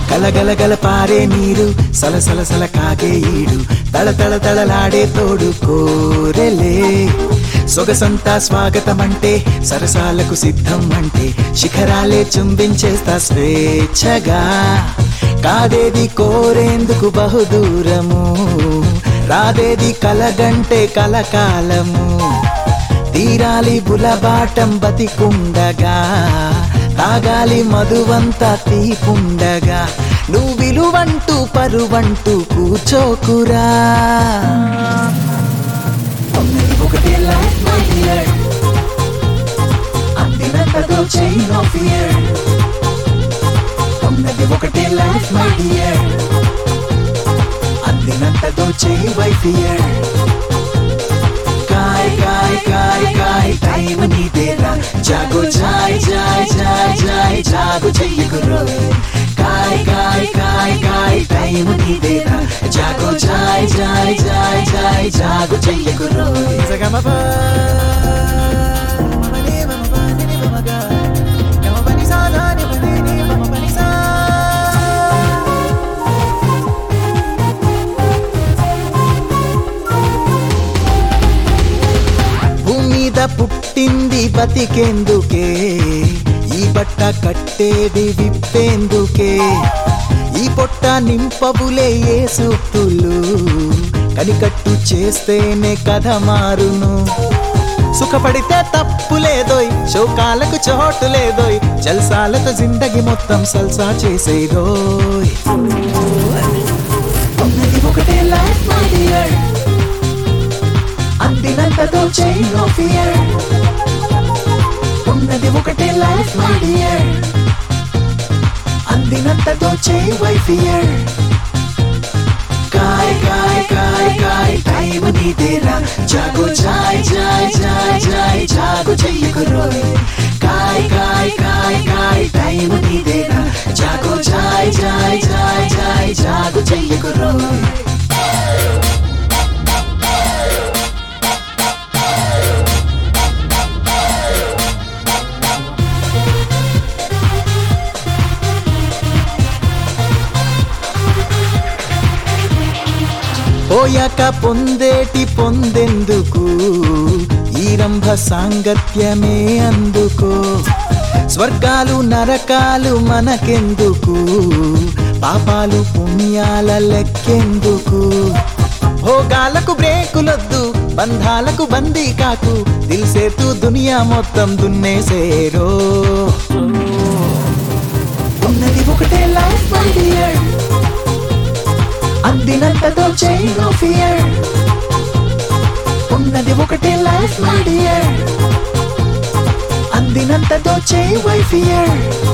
గలగలగల పారే నీరు సలసల సల కాగే ఈడు తళ తళ తళలాడే తోడు కోరెలే సొగసంతా స్వాగతం అంటే సరసాలకు సిద్ధం అంటే శిఖరాలే చుంబించేస్తా స్వేచ్ఛగా కాదేది కోరేందుకు బహుదూరము రాదేది కలగంటే కలకాలము తీరాలి బులబాటం బతికుండగా తాగాలి మధువంతా తీపుండగా నువ్వు విలువంటూ పరువంటూ కూచోకురా ఉన్నది ఒకటే లైఫ్ మై డియర్ అందినంతతో చైన్ ఆఫ్ ఇయర్ ఉన్నది ఒకటే లైఫ్ మై డియర్ అందినంతతో చేయి వైఫ్ ఇయర్ కాయ్ కాయ్ కాయ్ కాయ్ టైం నీదేరా జాగో జాయ్ జాయ్ జాయ్ జాయ్ జాగో చెయ్యకు రోయ్ కాయ్ కాయ్ కాయ్ కాయ్ టైం నీదేరా జాగో జాయ్ జాయ్ జాయ్ జాయ్ జాగో చెయ్యకు రోయ్ సగమప భూమి మీద పుట్టింది బతికేందుకే ఈ బట్ట కట్టేది విప్పేందుకే ఈ పొట్ట నింపబులే ఏ సూక్తులు కనికట్టు చేస్తేనే కథ మారును సుఖపడితే తప్పు లేదోయ్ శోకాలకు చోటు లేదోయ్ జల్సాలతో జిందగి మొత్తం సల్సా చేసేదోయ్ ఉన్నది ఒకటే లైఫ్ మై డియర్ అందినంతతో చైన్ ఆఫ్ ఇయర్ ఉన్నది ఒకటే లైఫ్ మై డియర్ అందినంతతో చేయి వైఫ్ ఇయర్ కాయ్ కాయ్ కాయ్ కాయ్ టైం నీదేరా జాగో జాయ్ జాయ్ జాయ్ జాయ్ జాగో చెయ్యకు రోయ్ కాయ్ కాయ్ కాయ్ కాయ్ టైం నీదేరా జాగో జాయ్ జాయ్ జాయ్ జాయ్ జాగో చెయ్యకు రోయ్ పోయాక పొందేటి పొందెందుకు ఈ రంభ సాంగత్యమే అందుకో స్వర్గాలు నరకాలు మనకెందుకు పాపాలు పుణ్యాల లెక్కెందుకు భోగాలకు బ్రేకులొద్దు బంధాలకు బందీ కాకు దిల్సేతు దునియా మొత్తం దున్నేసేరో ఉన్నది ఒకటే లైఫ్ మై డియర్ అందినంతతో చైన్ ఆఫ్ ఇయర్ ఉన్నది ఒకటే లైఫ్ మై డియర్ అందినంతతో చేయి వైఫ్ ఇయర్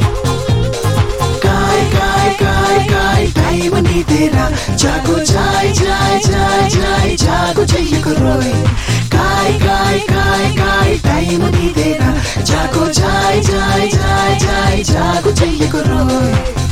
కాయ్ కాయ్ కాయ్ కాయ్ టైం నీదేరా జాగో జాయ్ జాయ్ జాయ్ జాయ్ జాగో చెయ్యకు రోయ్ కాయ్ కాయ్ కాయ్ కాయ్ టైం నీదేరా జాగో జాయ్ జాయ్ జాయ్ జాయ్ జాగో చెయ్యకు రోయ్